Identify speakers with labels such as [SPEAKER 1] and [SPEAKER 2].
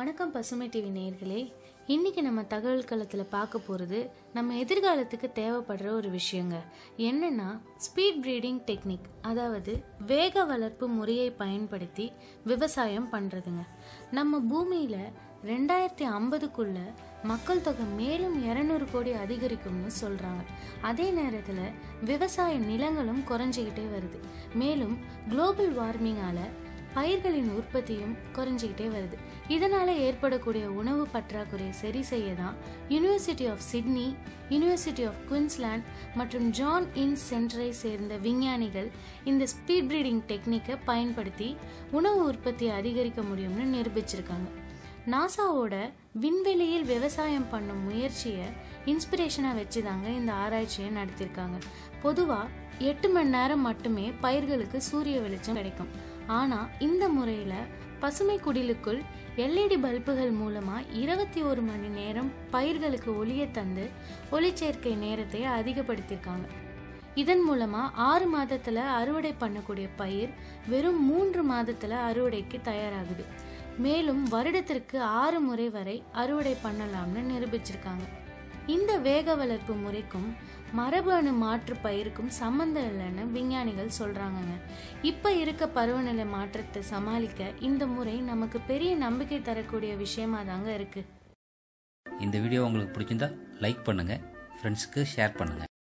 [SPEAKER 1] வணக்கம் பசுமை டிவி நேயர்களே இன்னைக்கு நம்ம தகவல் களத்தில் பார்க்க போகிறது நம்ம எதிர்காலத்துக்கு தேவைப்படுற ஒரு விஷயங்க என்னன்னா ஸ்பீட் ப்ரீடிங் டெக்னிக் அதாவது வேக வளர்ப்பு முறையை பயன்படுத்தி விவசாயம் பண்ணுறதுங்க நம்ம பூமியில் ரெண்டாயிரத்தி ஐம்பதுக்குள்ள மக்கள் தொகை மேலும் இரநூறு கோடி அதிகரிக்கும்னு சொல்கிறாங்க அதே நேரத்தில் விவசாய நிலங்களும் குறைஞ்சிக்கிட்டே வருது மேலும் குளோபல் வார்மிங்கால பயிர்களின் உற்பத்தியும் குறைஞ்சிக்கிட்டே வருது இதனால ஏற்படக்கூடிய உணவு பற்றாக்குறையை சரி செய்ய தான் university of Sydney university of Queensland மற்றும் ஜான் இன் சென்டரை சேர்ந்த விஞ்ஞானிகள் இந்த ஸ்பீட் ப்ரீடிங் டெக்னிக்கை பயன்படுத்தி உணவு உற்பத்தியை அதிகரிக்க முடியும்னு நிரூபிச்சிருக்காங்க நாசாவோட விண்வெளியில் விவசாயம் பண்ணும் முயற்சியை இன்ஸ்பிரேஷனாக வச்சு தாங்க இந்த ஆராய்ச்சியை நடத்தியிருக்காங்க பொதுவாக எட்டு மணி நேரம் மட்டுமே பயிர்களுக்கு சூரிய வெளிச்சம் கிடைக்கும் ஆனால் இந்த முறையில் பசுமை குடிலுக்குள் எல்இடி பல்புகள் மூலமாக இருபத்தி ஒரு மணி நேரம் பயிர்களுக்கு ஒளியை தந்து ஒளிச்சேர்க்கை நேரத்தை அதிகப்படுத்தியிருக்காங்க இதன் மூலமா ஆறு மாதத்துல அறுவடை பண்ணக்கூடிய பயிர் வெறும் மூன்று மாதத்துல அறுவடைக்கு தயாராகுது மேலும் வருடத்திற்கு ஆறு முறை வரை அறுவடை பண்ணலாம்னு நிரூபிச்சிருக்காங்க இந்த வேக வளர்ப்பு முறைக்கும் மரபு அணு மாற்று பயிருக்கும் சம்மந்தம் இல்லைன்னு விஞ்ஞானிகள் சொல்றாங்கங்க இப்ப இருக்க பருவநிலை மாற்றத்தை சமாளிக்க இந்த முறை நமக்கு பெரிய நம்பிக்கை தரக்கூடிய விஷயமா தாங்க இருக்கு
[SPEAKER 2] இந்த வீடியோ உங்களுக்கு பிடிச்சிருந்தா லைக் பண்ணுங்கள் ஃப்ரெண்ட்ஸுக்கு ஷேர் பண்ணுங்கள்